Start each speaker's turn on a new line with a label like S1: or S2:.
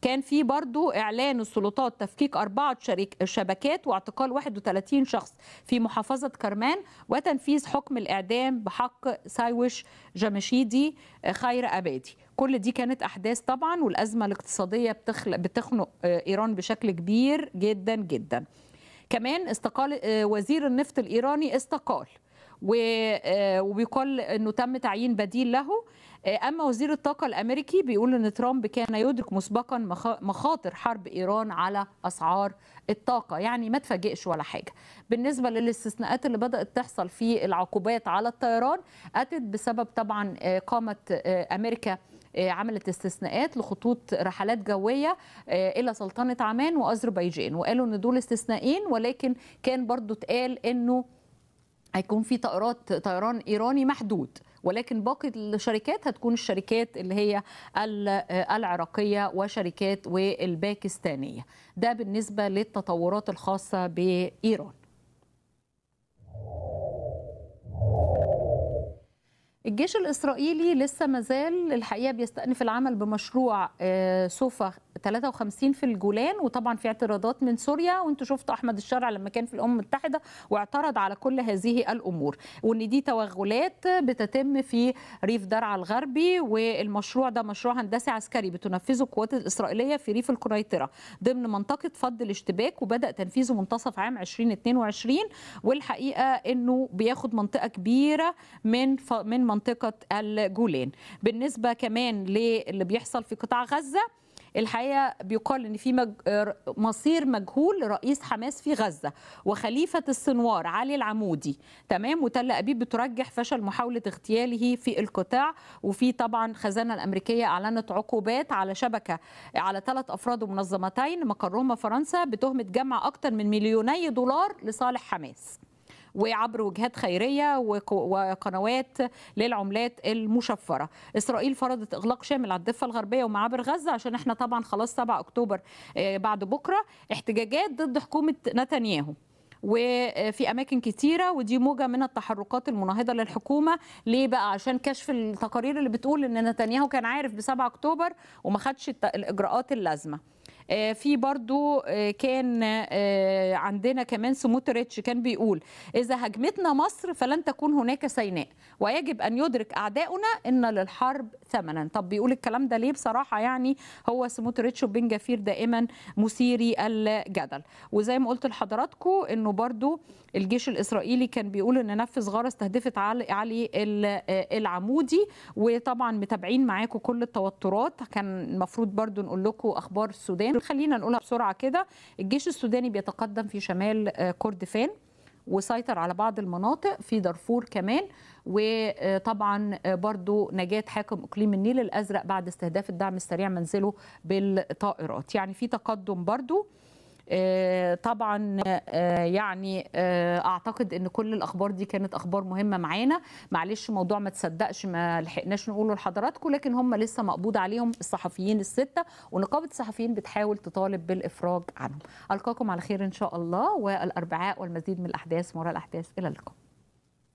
S1: كان في برضو إعلان السلطات تفكيك أربعة شريك شبكات واعتقال 31 شخص في محافظة كرمان وتنفيذ حكم الإعدام بحق سايوش جمشيدي خير أبادي كل دي كانت أحداث طبعا والأزمة الاقتصادية بتخلق بتخنق إيران بشكل كبير جدا جدا كمان استقال وزير النفط الإيراني استقال وبيقال انه تم تعيين بديل له اما وزير الطاقه الامريكي بيقول ان ترامب كان يدرك مسبقا مخاطر حرب ايران على اسعار الطاقه يعني ما تفاجئش ولا حاجه بالنسبه للاستثناءات اللي بدات تحصل في العقوبات على الطيران اتت بسبب طبعا قامت امريكا عملت استثناءات لخطوط رحلات جوية إلى سلطنة عمان وأذربيجان وقالوا أن دول استثنائين ولكن كان برضو اتقال أنه هيكون في طائرات طيران ايراني محدود ولكن باقي الشركات هتكون الشركات اللي هي العراقيه وشركات والباكستانيه ده بالنسبه للتطورات الخاصه بايران الجيش الإسرائيلي لسه مازال الحقيقة بيستأنف العمل بمشروع سوفا 53 في الجولان وطبعا في اعتراضات من سوريا وانتوا شفتوا أحمد الشرع لما كان في الأمم المتحدة واعترض على كل هذه الأمور وإن دي توغلات بتتم في ريف درعا الغربي والمشروع ده مشروع هندسي عسكري بتنفذه القوات الإسرائيلية في ريف القنيطرة ضمن منطقة فض الاشتباك وبدأ تنفيذه منتصف عام 2022 والحقيقة إنه بياخد منطقة كبيرة من من منطقة الجولان بالنسبة كمان للي بيحصل في قطاع غزة الحقيقه بيقال ان في مج... مصير مجهول لرئيس حماس في غزه وخليفه السنوار علي العمودي تمام وتل ابيب بترجح فشل محاوله اغتياله في القطاع وفي طبعا خزانه الامريكيه اعلنت عقوبات على شبكه على ثلاث افراد ومنظمتين مقرهما فرنسا بتهمه جمع اكثر من مليوني دولار لصالح حماس وعبر وجهات خيريه وقنوات للعملات المشفره. اسرائيل فرضت اغلاق شامل على الضفه الغربيه ومعابر غزه عشان احنا طبعا خلاص 7 اكتوبر بعد بكره احتجاجات ضد حكومه نتنياهو. وفي اماكن كتيره ودي موجه من التحركات المناهضه للحكومه ليه بقى عشان كشف التقارير اللي بتقول ان نتنياهو كان عارف ب 7 اكتوبر وما خدش الاجراءات اللازمه في برضو كان عندنا كمان سموتريتش كان بيقول إذا هجمتنا مصر فلن تكون هناك سيناء ويجب أن يدرك أعداؤنا أن للحرب ثمنا طب بيقول الكلام ده ليه بصراحة يعني هو سموتريتش وبن جفير دائما مثيري الجدل وزي ما قلت لحضراتكم أنه برضو الجيش الإسرائيلي كان بيقول أن نفذ غارة استهدفت علي, علي العمودي وطبعا متابعين معاكم كل التوترات كان المفروض برضو نقول لكم أخبار السودان خلينا نقولها بسرعه كده الجيش السوداني بيتقدم في شمال كردفان وسيطر على بعض المناطق في دارفور كمان وطبعا برضو نجاة حاكم اقليم النيل الازرق بعد استهداف الدعم السريع منزله بالطائرات يعني في تقدم برضو طبعا يعني اعتقد ان كل الاخبار دي كانت اخبار مهمه معانا معلش موضوع ما تصدقش ما لحقناش نقوله لحضراتكم لكن هم لسه مقبوض عليهم الصحفيين السته ونقابه الصحفيين بتحاول تطالب بالافراج عنهم القاكم على خير ان شاء الله والاربعاء والمزيد من الاحداث وراء الاحداث الى اللقاء